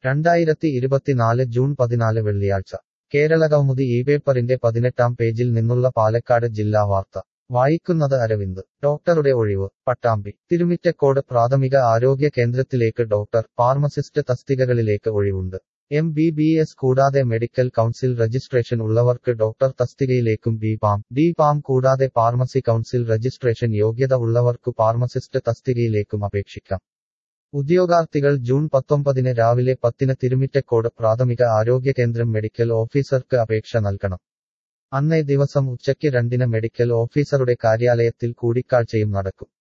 രണ്ടായിരത്തി ഇരുപത്തിനാല് ജൂൺ പതിനാല് വെള്ളിയാഴ്ച കേരളകൗമുദി ഈ പേപ്പറിന്റെ പതിനെട്ടാം പേജിൽ നിന്നുള്ള പാലക്കാട് ജില്ലാ വാർത്ത വായിക്കുന്നത് അരവിന്ദ് ഡോക്ടറുടെ ഒഴിവ് പട്ടാമ്പി തിരുമിറ്റക്കോട് പ്രാഥമിക ആരോഗ്യ കേന്ദ്രത്തിലേക്ക് ഡോക്ടർ ഫാർമസിസ്റ്റ് തസ്തികകളിലേക്ക് ഒഴിവുണ്ട് എം ബി ബി എസ് കൂടാതെ മെഡിക്കൽ കൗൺസിൽ രജിസ്ട്രേഷൻ ഉള്ളവർക്ക് ഡോക്ടർ തസ്തികയിലേക്കും ബി പാം ഡി പാം കൂടാതെ ഫാർമസി കൗൺസിൽ രജിസ്ട്രേഷൻ യോഗ്യത ഉള്ളവർക്കു ഫാർമസിസ്റ്റ് തസ്തികയിലേക്കും അപേക്ഷിക്കാം ഉദ്യോഗാർത്ഥികൾ ജൂൺ പത്തൊമ്പതിന് രാവിലെ പത്തിന് തിരുമിറ്റക്കോട് പ്രാഥമിക ആരോഗ്യ കേന്ദ്രം മെഡിക്കൽ ഓഫീസർക്ക് അപേക്ഷ നൽകണം അന്നേ ദിവസം ഉച്ചയ്ക്ക് രണ്ടിന് മെഡിക്കൽ ഓഫീസറുടെ കാര്യാലയത്തിൽ കൂടിക്കാഴ്ചയും നടക്കും